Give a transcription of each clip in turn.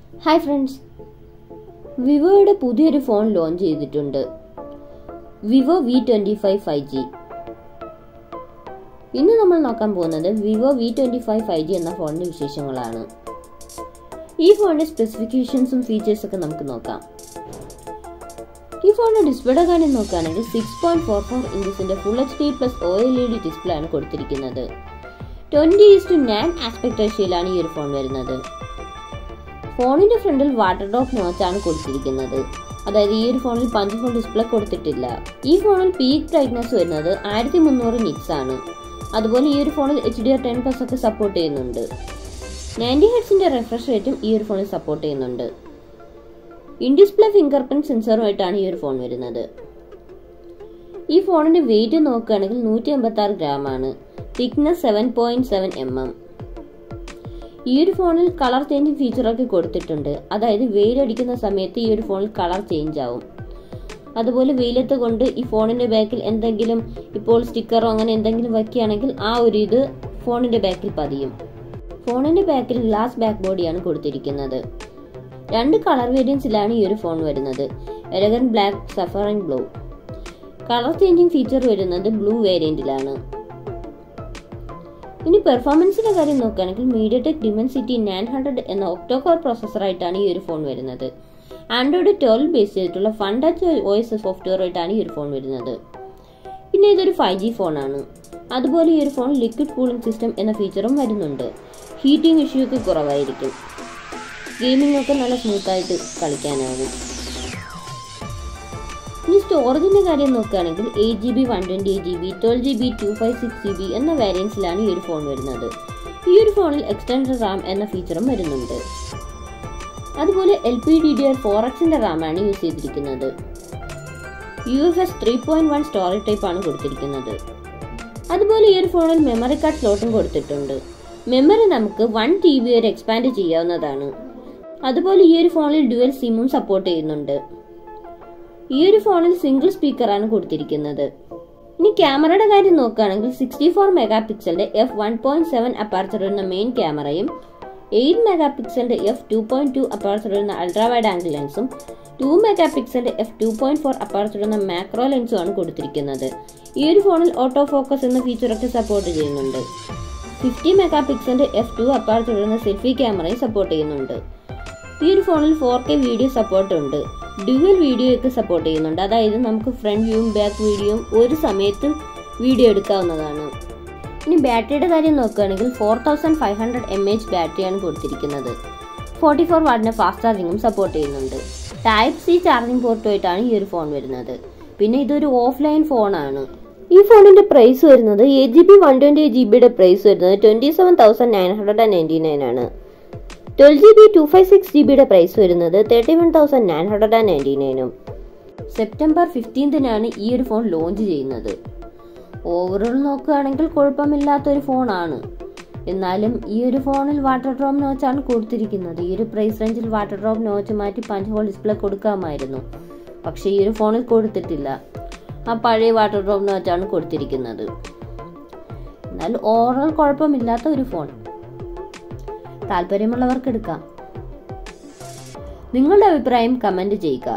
hi friends വിവോയുടെ പുതിയൊരു phone launch ചെയ്തിട്ടുണ്ട് Vivo V twenty five five G ഇന്ന് നമ്മൾ നോക്കാൻ പോകുന്നത് Vivo V twenty five five G എന്ന ഫോണിന്റെ വിശേഷങ്ങളാണ് ഈ ഫോണിന്റെ സ്പെസിഫിക്കേഷൻസും ഫീച്ചേഴ്സ് ഒക്കെ നമുക്ക് നോക്കാം ഈ ഫോണിന്റെ ഡിസ്പ്ലേയുടെ കാര്യം നോക്കുകയാണെങ്കിൽ സിക്സ് പോയിന്റ് ഫോർ ഫോർ ഇഞ്ചസിന്റെ full H D plus O L E D display ആണ് കൊടുത്തിരിക്കുന്നത് twenty is to nine aspect റേഷ്യയിലാണ് ഈ ഒരു ഫോൺ വരുന്നത് ഫോണിന്റെ ഫ്രണ്ടിൽ വാട്ടർ ഡ്രോപ്പ് നോച്ച് ആണ് കൊടുത്തിരിക്കുന്നത് അതായത് ഈ ഒരു ഫോണിൽ പഞ്ച് ഫോൺ ഡിസ്പ്ലേ കൊടുത്തിട്ടില്ല ഈ ഫോണിൽ പീക്ക് ബ്രൈറ്റ്നസ് വരുന്നത് ആയിരത്തി മുന്നൂറ് നിറ്റ്സ് ആണ് അതുപോലെ ഈ ഒരു ഫോണിൽ H D R ten plus ഒക്കെ സപ്പോർട്ട് ചെയ്യുന്നുണ്ട് നയൻറ്റി ഹെഡ്സിന്റെ റിഫ്രഷ് റേറ്റും ഈ ഒരു ഫോണിൽ സപ്പോർട്ട് ചെയ്യുന്നുണ്ട് ഇൻ ഡിസ്പ്ലേ ഫിംഗർ പ്രിന്റ് സെൻസറുമായിട്ടാണ് ഈ ഒരു ഫോൺ വരുന്നത് ഈ ഫോണിന്റെ വെയിറ്റ് നോക്കുകയാണെങ്കിൽ നൂറ്റി എൺപത്തി ആറ് ഗ്രാം ആണ് thickness seven point seven M M ഈ ഒരു ഫോണിൽ കളർ ചേഞ്ചിങ് ഫീച്ചറൊക്കെ കൊടുത്തിട്ടുണ്ട് അതായത് വെയിലടിക്കുന്ന സമയത്ത് ഈ ഒരു ഫോണിൽ കളർ ചേഞ്ച് ആവും അതുപോലെ വെയിലത്ത് കൊണ്ട് ഈ ഫോണിന്റെ ബാക്കിൽ എന്തെങ്കിലും ഇപ്പോൾ സ്റ്റിക്കറോ അങ്ങനെ എന്തെങ്കിലും വയ്ക്കുകയാണെങ്കിൽ ആ ഒരു ഇത് ഫോണിന്റെ ബാക്കിൽ പതിയും ഫോണിന്റെ ബാക്കിൽ ഗ്ലാസ് ബാക്ക് ബോഡിയാണ് കൊടുത്തിരിക്കുന്നത് രണ്ട് കളർ വേരിയൻസിലാണ് ഈ ഒരു ഫോൺ വരുന്നത് elegant black sapphire and blue colour changing feature വരുന്നത് ബ്ലൂ വേരിയന്റിലാണ് ഇനി പെർഫോമൻസിന്റെ കാര്യം നോക്കുകയാണെങ്കിൽ മീഡിയടെക് ഡിമെൻസിറ്റി നയൻ ഹൺഡ്രഡ് എന്ന ഒക്ടോകോർ പ്രോസസ്സറായിട്ടാണ് ഈ ഒരു ഫോൺ വരുന്നത് ആൻഡ്രോയിഡ് ട്വൽവ് ബേസ് ചെയ്തിട്ടുള്ള Funtouch O S software ആയിട്ടാണ് ഈ ഒരു ഫോൺ വരുന്നത് പിന്നെ ഇതൊരു ഫൈവ് ജി ഫോണാണ് അതുപോലെ ഈ ഒരു ഫോൺ ലിക്വിഡ് കൂളിംഗ് സിസ്റ്റം എന്ന ഫീച്ചറും വരുന്നുണ്ട് ഹീറ്റിംഗ് ഇഷ്യൂ ഒക്കെ കുറവായിരിക്കും ഗെയിമിംഗ് ഒക്കെ നല്ല സ്മൂത്തായിട്ട് കളിക്കാനാകും ഇനി സ്റ്റോറേജിന്റെ കാര്യം നോക്കുകയാണെങ്കിൽ eight G B one twenty eight G B twelve G B two five six G B എന്ന വേരിയൻസിലാണ് ഈ ഒരു ഫോൺ വരുന്നത് ഈ ഒരു ഫോണിൽ എക്സ്റ്റൻഡ് റാം എന്ന ഫീച്ചറും വരുന്നുണ്ട് അതുപോലെ L P D D R four എക്സിന്റെ റാമാണ് യൂസ് ചെയ്തിരിക്കുന്നത് U F S three point one storage type ആണ് കൊടുത്തിരിക്കുന്നത് അതുപോലെ ഈ ഒരു ഫോണിൽ മെമ്മറി കാർഡ് സ്ലോട്ടും കൊടുത്തിട്ടുണ്ട് മെമ്മറി നമുക്ക് വൺ ടി ബി വരെ എക്സ്പാൻഡ് ചെയ്യാവുന്നതാണ് അതുപോലെ ഈ ഒരു ഫോണിൽ ഡ്യുവൽ സിമും സപ്പോർട്ട് ചെയ്യുന്നുണ്ട് ഈ ഒരു ഫോണിൽ സിംഗിൾ സ്പീക്കറാണ് കൊടുത്തിരിക്കുന്നത് ഇനി ക്യാമറയുടെ കാര്യം നോക്കുകയാണെങ്കിൽ സിക്സ്റ്റി ഫോർ മെഗാ പിക്സലിന്റെ F one point seven aperture വരുന്ന മെയിൻ ക്യാമറയും എയ്റ്റ് മെഗാ പിക്സലിന്റെ F two point two aperture വരുന്ന അൾട്രാ വൈഡ് ആംഗിൾ ലെൻസും ടു മെഗാ പിക്സലിന്റെ F two point four aperture വരുന്ന മാക്രോ ലെൻസും ആണ് കൊടുത്തിരിക്കുന്നത് ഈ ഒരു ഫോണിൽ ഓട്ടോ ഫോക്കസ് എന്ന ഫീച്ചറൊക്കെ സപ്പോർട്ട് ചെയ്യുന്നുണ്ട് ഫിഫ്റ്റി മെഗാ പിക്സലിന്റെ എഫ് ടു അപ്പാർച്ചർ വരുന്ന സെൽഫി ക്യാമറയും സപ്പോർട്ട് ചെയ്യുന്നുണ്ട് ഈ ഒരു ഫോണിൽ ഫോർ കെ വീഡിയോ സപ്പോർട്ട് ഉണ്ട് ഡ്യുവൽ വീഡിയോ ഒക്കെ സപ്പോർട്ട് ചെയ്യുന്നുണ്ട് അതായത് നമുക്ക് ഫ്രണ്ട് വ്യൂവും ബാക്ക് വീഡിയോയും ഒരു സമയത്ത് വീഡിയോ എടുക്കാവുന്നതാണ് ഇനി ബാറ്ററിയുടെ കാര്യം നോക്കുകയാണെങ്കിൽ four thousand five hundred M H ബാറ്ററിയാണ് കൊടുത്തിരിക്കുന്നത് ഫോർട്ടി ഫോർ വാട്ടിന്റെ ഫാസ്റ്റ് ചാർജിങ്ങും സപ്പോർട്ട് ചെയ്യുന്നുണ്ട് ടൈപ്പ് സി ചാർജിംഗ് പോർട്ടുമായിട്ടാണ് ഈ ഒരു ഫോൺ വരുന്നത് പിന്നെ ഇതൊരു ഓഫ്ലൈൻ ഫോണാണ് ഈ ഫോണിന്റെ പ്രൈസ് വരുന്നത് eight G B one twenty eight G ബിയുടെ പ്രൈസ് വരുന്നത് twenty seven thousand nine hundred and ninety nine ആണ് twelve G B two five six G ബിയുടെ പ്രൈസ് വരുന്നത് thirty one thousand nine hundred and ninety നയനും September ഫിഫ്റ്റീൻത്തിനാണ് ഈ ഒരു phone launch ചെയ്യുന്നത് ഓവറോൾ നോക്കുകയാണെങ്കിൽ കുഴപ്പമില്ലാത്തൊരു ഫോണാണ് എന്നാലും ഈ ഒരു ഫോണിൽ വാട്ടർ ഡ്രോപ്പ് നോച്ചാണ് കൊടുത്തിരിക്കുന്നത് ഈ ഒരു പ്രൈസ് റേഞ്ചിൽ വാട്ടർ ഡ്രോപ്പ് നോച്ച് മാറ്റി പഞ്ച് ഹോൾ ഡിസ്പ്ലേ കൊടുക്കാമായിരുന്നു പക്ഷേ ഈ ഒരു ഫോണിൽ കൊടുത്തിട്ടില്ല ആ പഴയ വാട്ടർ ഡ്രോപ്പ് നോച്ചാണ് കൊടുത്തിരിക്കുന്നത് എന്നാൽ ഓവറോൾ കുഴപ്പമില്ലാത്ത ഒരു ഫോൺ താല്പര്യമുള്ളവർക്ക് എടുക്കാം നിങ്ങളുടെ അഭിപ്രായം കമന്റ് ചെയ്യുക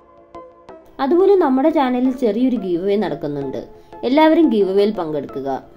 അതുപോലെ നമ്മുടെ ചാനലിൽ ചെറിയൊരു ഗീവ് നടക്കുന്നുണ്ട് എല്ലാവരും ഗീവ് പങ്കെടുക്കുക